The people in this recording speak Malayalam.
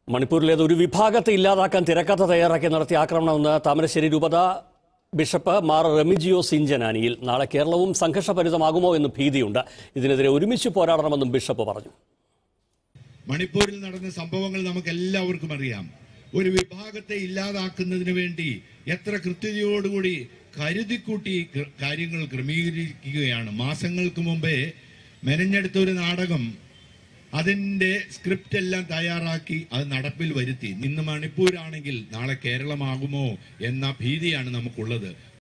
മണിപ്പൂരിലേത് ഒരു വിഭാഗത്തെ ഇല്ലാതാക്കാൻ തിരക്കഥ തയ്യാറാക്കി നടത്തിയ ആക്രമണമെന്ന് താമരശ്ശേരി രൂപത ബിഷപ്പ് മാർ റെമിജിയോ സിഞ്ചനാനിയിൽ നാളെ കേരളവും സംഘർഷഭരിതമാകുമോ എന്ന് ഭീതിയുണ്ട് ഇതിനെതിരെ ഒരുമിച്ച് പോരാടണമെന്നും ബിഷപ്പ് പറഞ്ഞു മണിപ്പൂരിൽ നടന്ന സംഭവങ്ങൾ നമുക്ക് എല്ലാവർക്കും അറിയാം ഒരു വിഭാഗത്തെ ഇല്ലാതാക്കുന്നതിന് വേണ്ടി എത്ര കൃത്യതയോടുകൂടി കരുതിക്കൂട്ടി ക- കാര്യങ്ങൾ ക്രമീകരിക്കുകയാണ് മാസങ്ങൾക്ക് മുമ്പേ മെനഞ്ഞെടുത്ത ഒരു നാടകം അതിന്റെ സ്ക്രിപ്റ്റ് എല്ലാം തയ്യാറാക്കി അത് നടപ്പിൽ വരുത്തി ഇന്ന് മണിപ്പൂരാണെങ്കിൽ നാളെ കേരളമാകുമോ എന്ന ഭീതിയാണ് നമുക്കുള്ളത്